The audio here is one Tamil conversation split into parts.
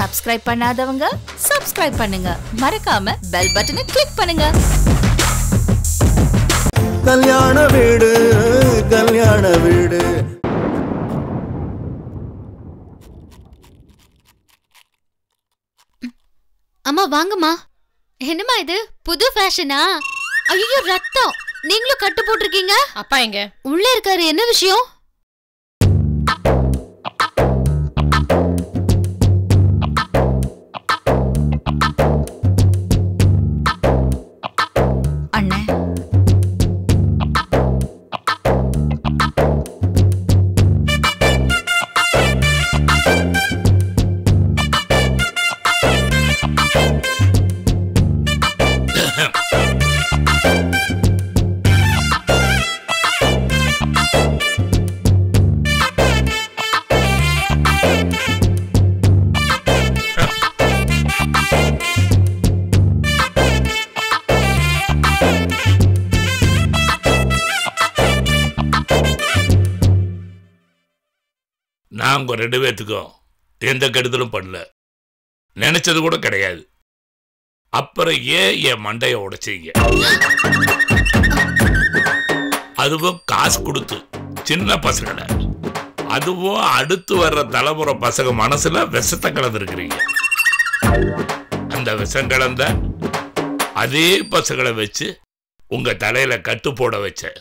சப்ஸ்கிரைப் பண்ணாதவங்க சப்ஸ்கிரைப் பண்ணுங்க மறக்காம பெல் பட்டனை கிளிக் பண்ணுங்க கல்யாண வீடு கல்யாண வீடு அம்மா வாங்கம்மா என்னம்மா இது புது ஃபேஷனா ஐயோ ரத்தம் நீங்களும் கட்டு போட்டிருக்கீங்க அப்பா எங்க உள்ள இருக்காரு என்ன விஷயம் அண்ணே நான் உங்க ரெண்டு பேர்த்துக்கும் எந்த கெடுதலும் பண்ணல நினைச்சது கூட கிடையாது அப்புறம் ஏன் என் மண்டைய உடைச்சீங்க அதுவும் காசு கொடுத்து சின்ன பசங்களை அதுவும் அடுத்து வர்ற தலைமுறை பசங்க மனசுல விஷத்தை கலந்துருக்கிறீங்க அந்த விஷம் கலந்த அதே பசங்களை வச்சு உங்க தலையில கட்டு போட வச்சேன்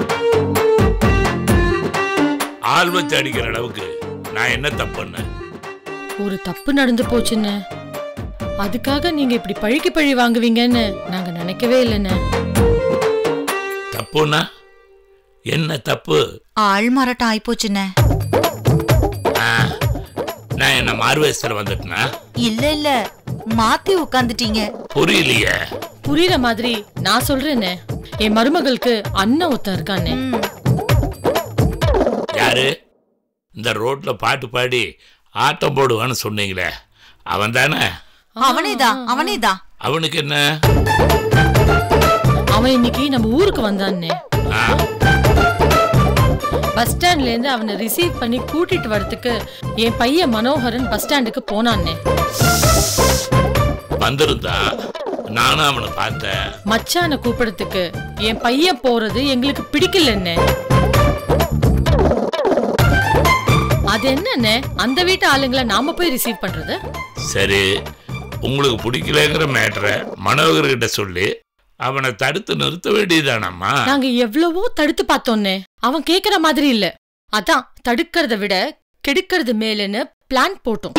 ஆள் வச்சு அடிக்கிற அளவுக்கு நான் என்ன தப்பு பண்ணேன் ஒரு தப்பு நடந்து போச்சுன்னு அதுக்காக நீங்க இப்படி பழிக்கு பழி வாங்குவீங்கன்னு நாங்க நினைக்கவே இல்லைன்னு தப்புன்னா என்ன தப்பு ஆள் மாறாட்டம் ஆயிப்போச்சுண்ணே ஆ, நான் என்ன மார்வேஸ்தர் வந்துட்டேனா இல்ல இல்ல மாத்தி உட்காந்துட்டீங்க புரியலையே புரியுற மாதிரி நான் சொல்றேனே என் மருமகளுக்கு அண்ணன் ஒருத்தன் இருக்கானே யாரு இந்த ரோட்ல பாட்டு பாடி ஆட்டம் போடுவான்னு சொன்னீங்களே அவன் தானே அவனேதான் அவனேதான் அவனுக்கு என்ன அவன் இன்னைக்கு நம்ம ஊருக்கு வந்தானே ஆ, பஸ் ஸ்டாண்ட்ல இருந்து அவனை ரிசீவ் பண்ணி கூட்டிட்டு வரதுக்கு என் பையன் மனோகரன் பஸ் ஸ்டாண்டுக்கு போனானே வந்திருந்தா நானும் அவனை பார்த்தேன் மச்சான கூப்பிடறதுக்கு என் பையன் போறது எங்களுக்கு பிடிக்கலன்னு அது என்னன்னு அந்த வீட்டு ஆளுங்களை நாம போய் ரிசீவ் பண்றது சரி உங்களுக்கு பிடிக்கலங்கிற மேட்டரை மனோகர்கிட்ட சொல்லி அவனை தடுத்து நிறுத்த வேண்டியதானம்மா நாங்க எவ்வளவோ தடுத்து பார்த்தோன்னே அவன் கேக்குற மாதிரி இல்ல அதான் தடுக்கிறத விட கெடுக்கிறது மேலுன்னு பிளான் போட்டோம்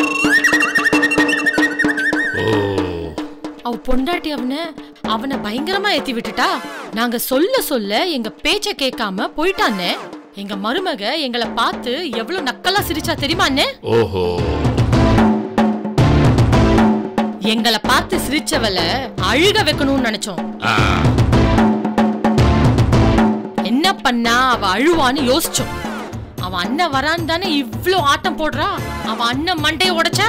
ஓ அவ பொண்டாட்டி அவன அவனை பயங்கரமா ஏத்தி விட்டுட்டா நாங்க சொல்ல சொல்ல எங்க பேச்ச கேட்காம போயிட்டானே எங்க மருமக எங்களை பார்த்து எவ்வளவு நக்கலா சிரிச்சா தெரியுமாண்ணே ஓஹோ எங்களை பார்த்து சிரிச்சவள அழுக வைக்கணும்னு நினைச்சோம் ஆ என்ன பண்ணா அவ அழுவான்னு யோசிச்சோம் அவன் அண்ணன் வரான்னு தானே இவ்ளோ ஆட்டம் போடுறா அவன் அண்ணன் மண்டைய உடைச்சா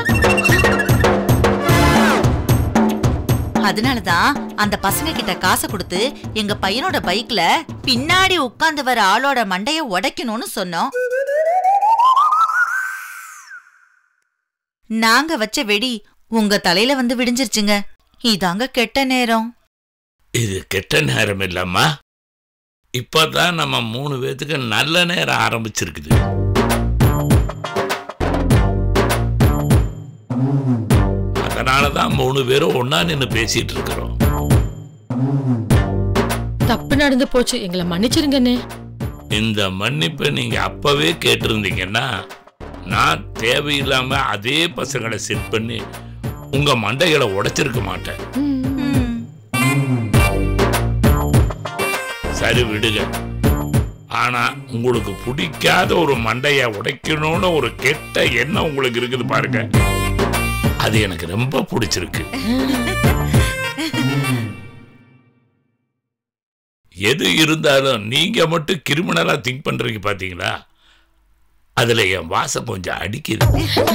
அதனாலதான் அந்த பசங்க கிட்ட காசை கொடுத்து எங்க பையனோட பைக்ல பின்னாடி உட்கார்ந்து வர ஆளோட மண்டைய உடைக்கணும்னு சொன்னோம் நாங்க வச்ச வெடி உங்க தலையில வந்து விடிஞ்சிருச்சுங்க இதாங்க கெட்ட நேரம் இது கெட்ட நேரம் இல்லம்மா இப்பதான் நம்ம மூணு பேத்துக்கு நல்ல நேரம் ஆரம்பிச்சிருக்குது அதனாலதான் மூணு பேரும் ஒண்ணா நின்னு பேசிட்டு இருக்கிறோம் தப்பு நடந்து போச்சு எங்களை மன்னிச்சிருங்கண்ணே இந்த மன்னிப்பை நீங்க அப்பவே கேட்டிருந்தீங்கன்னா நான் தேவையில்லாம அதே பசங்களை செட் பண்ணி உங்க மண்டைகளை உடைச்சிருக்க மாட்டேன் சரி விடுங்க ஆனா உங்களுக்கு பிடிக்காத ஒரு மண்டைய உடைக்கணும்னு ஒரு கெட்ட எண்ணம் உங்களுக்கு இருக்குது பாருங்க அது எனக்கு ரொம்ப பிடிச்சிருக்கு எது இருந்தாலும் நீங்க மட்டும் கிரிமினலா திங்க் பண்றீங்க பாத்தீங்களா அதுல என் வாசம் கொஞ்சம் அடிக்குது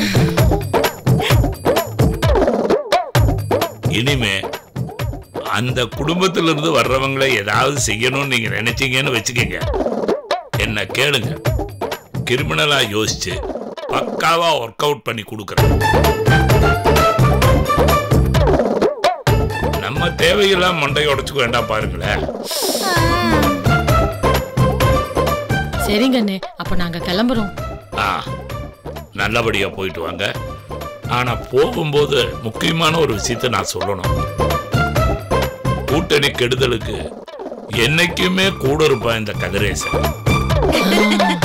இனிமே அந்த குடும்பத்துல இருந்து வர்றவங்களை ஏதாவது செய்யணும்னு நீங்க நினைச்சீங்கன்னு வச்சுக்கோங்க என்ன கேளுங்க கிரிமினலா யோசிச்சு பக்காவா ஒர்க் அவுட் பண்ணி கொடுக்குறேன் தேவையெல்லாம் மண்டையை உடைச்சுக்க வேண்டாம் பாருங்களேன் சரிங்க அண்ணே அப்ப நாங்க கிளம்புறோம் ஆ நல்லபடியா போயிட்டு வாங்க ஆனா போகும்போது முக்கியமான ஒரு விஷயத்தை நான் சொல்லணும் கூட்டணி கெடுதலுக்கு என்னைக்குமே கூட இருப்பான் இந்த கதிரேசன்